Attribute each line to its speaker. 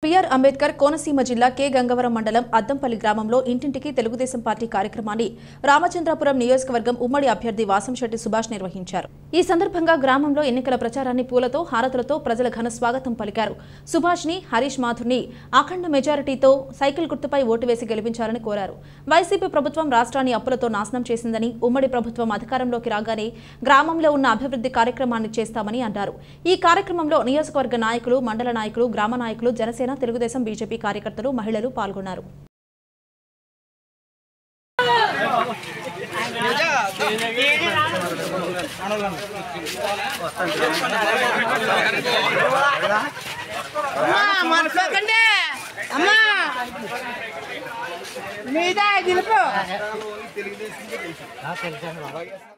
Speaker 1: BR Ambedkar Konaseema జిల్లా K Gangavaram మండలం అద్దంపల్లి గ్రామంలో ఇంటింటికి తెలుగుదేశం పార్టీ కార్యక్రమాన్ని రామచంద్రాపురం నియోజకవర్గం ఉమ్మడి అభ్యర్థి వాసంశెట్టి సుభాష్ నిర్వహించారు ఈ సందర్భంగా గ్రామంలో ఎన్నికల ప్రచారాన్ని పూలతో హారతులతో ప్రజల ఘన స్వాగతం పలికారు సుభాష్ ని హరీష్ మాథుర్ని అఖండ మెజారిటీతో సైకిల్ గుర్తుపై ఓటు వేసి గెలిపించాలని కోరారు వైసీపీ ప్రభుత్వం రాష్ట్రాన్ని అప్పులతో నాశనం చేసిందని ఉమ్మడి ప్రభుత్వం అధికారంలోకి రాగానే గ్రామంలో ఉన్న అభివృద్ధి కార్యక్రమాన్ని చేస్తామని అన్నారు ఈ కార్యక్రమంలో నియోజకవర్గ నాయకులు మండల నాయకులు గ్రామ నాయకులు జనసేన తెలుగుదేశం బీజేపీ కార్యకర్తలు మహిళలు పాల్గొన్నారు
Speaker 2: అమ్మా మర్చిపోకండి అమ్మా మీద గెలుపు